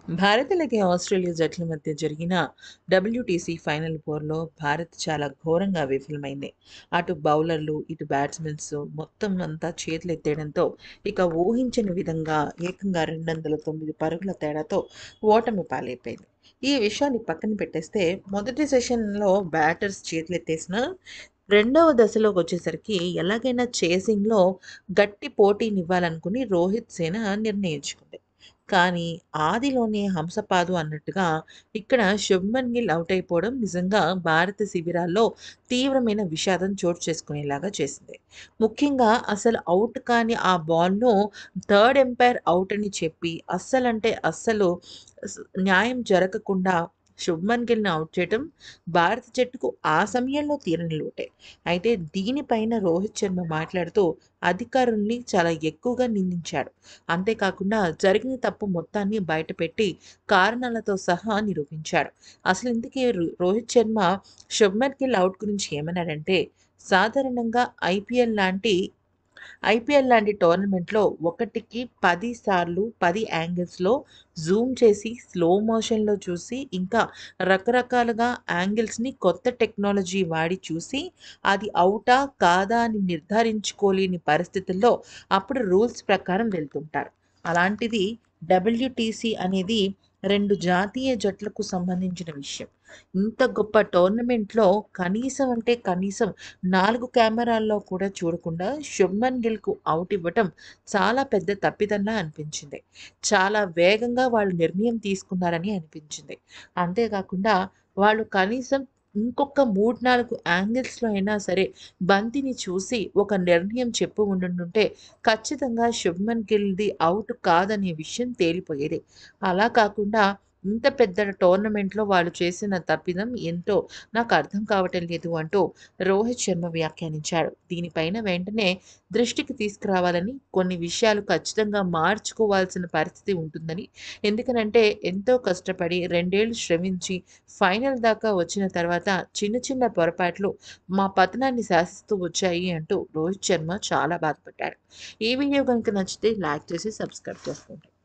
భారత్ అలాగే ఆస్ట్రేలియా జట్ల మధ్య జరిగిన డబ్ల్యూటీసీ ఫైనల్ పోర్లో భారత్ చాలా ఘోరంగా విఫలమైంది అటు బౌలర్లు ఇటు బ్యాట్స్మెన్స్ మొత్తం అంతా చేతులు ఎత్తేయడంతో ఇక ఊహించని విధంగా ఏకంగా రెండు వందల తొమ్మిది పరుగుల తేడాతో ఓటమి పాలైపోయింది ఈ విషయాన్ని పక్కన పెట్టేస్తే మొదటి సెషన్లో బ్యాటర్స్ చేతులు ఎత్తేసిన రెండవ దశలోకి వచ్చేసరికి ఎలాగైనా చేసింగ్లో గట్టి పోటీనివ్వాలనుకుని రోహిత్ సేన నిర్ణయించుకుంది కానీ ఆదిలోనే హంసపాదు అన్నట్టుగా ఇక్కడ శుభ్మన్ గిల్ అవుట్ అయిపోవడం నిజంగా భారత శిబిరాల్లో తీవ్రమైన విషాదం చోటు చేసుకునేలాగా చేసింది ముఖ్యంగా అసలు అవుట్ కాని ఆ బాల్ను థర్డ్ ఎంపైర్ అవుట్ అని చెప్పి అస్సలంటే అస్సలు స్- న్యాయం జరగకుండా శుభ్మన్ గిల్ని అవుట్ చేయడం భారత జట్టుకు ఆ సమయంలో తీరని లోటే అయితే దీనిపైన రోహిత్ శర్మ మాట్లాడుతూ అధికారుల్ని చాలా ఎక్కువగా నిందించాడు అంతేకాకుండా జరిగిన తప్పు మొత్తాన్ని బయటపెట్టి కారణాలతో సహా నిరూపించాడు అసలు ఇందుకే రో- రోహిత్ శర్మ శుభ్మన్ గిల్ అవుట్ గురించి ఏమన్నాడంటే సాధారణంగా ఐపీఎల్ లాంటి ఐపీఎల్ లాంటి టోర్నమెంట్లో ఒకటికి పది సార్లు పది యాంగిల్స్లో జూమ్ చేసి స్లో మోషన్లో చూసి ఇంకా రకరకాలుగా యాంగిల్స్ని కొత్త టెక్నాలజీ వాడి చూసి అది అవుటా కాదా అని నిర్ధారించుకోలేని పరిస్థితుల్లో అప్పుడు రూల్స్ ప్రకారం వెళ్తుంటారు అలాంటిది డబ్ల్యూటీసీ అనేది రెండు జాతీయ జట్లకు సంబంధించిన విషయం ఇంత గొప్ప టోర్నమెంట్లో కనీసం అంటే కనీసం నాలుగు కెమెరాల్లో కూడా చూడకుండా శుభ్మన్ గిల్కు అవుట్ ఇవ్వటం చాలా పెద్ద తప్పిదంలా అనిపించింది చాలా వేగంగా వాళ్ళు నిర్ణయం తీసుకున్నారని అనిపించింది అంతేకాకుండా వాళ్ళు కనీసం ఇంకొక మూడు నాలుగు యాంగిల్స్లో అయినా సరే బంతిని చూసి ఒక నిర్ణయం చెప్పు ఉండుంటే ఖచ్చితంగా శుభ్మన్ గిల్ది అవుట్ కాదనే విషయం తేలిపోయేది అలా కాకుండా ఇంత పెద్ద టోర్నమెంట్లో వాళ్ళు చేసిన తప్పిదం ఏంటో నాకు అర్థం కావటం లేదు అంటూ రోహిత్ శర్మ వ్యాఖ్యానించాడు దీనిపైన వెంటనే దృష్టికి తీసుకురావాలని కొన్ని విషయాలు ఖచ్చితంగా మార్చుకోవాల్సిన పరిస్థితి ఉంటుందని ఎందుకనంటే ఎంతో కష్టపడి రెండేళ్లు శ్రమించి ఫైనల్ దాకా వచ్చిన తర్వాత చిన్న చిన్న పొరపాట్లు మా పతనాన్ని శాసిస్తూ వచ్చాయి అంటూ రోహిత్ శర్మ చాలా బాధపడ్డాడు ఈ వీడియో కనుక నచ్చితే లైక్ చేసి సబ్స్క్రైబ్ చేసుకోండి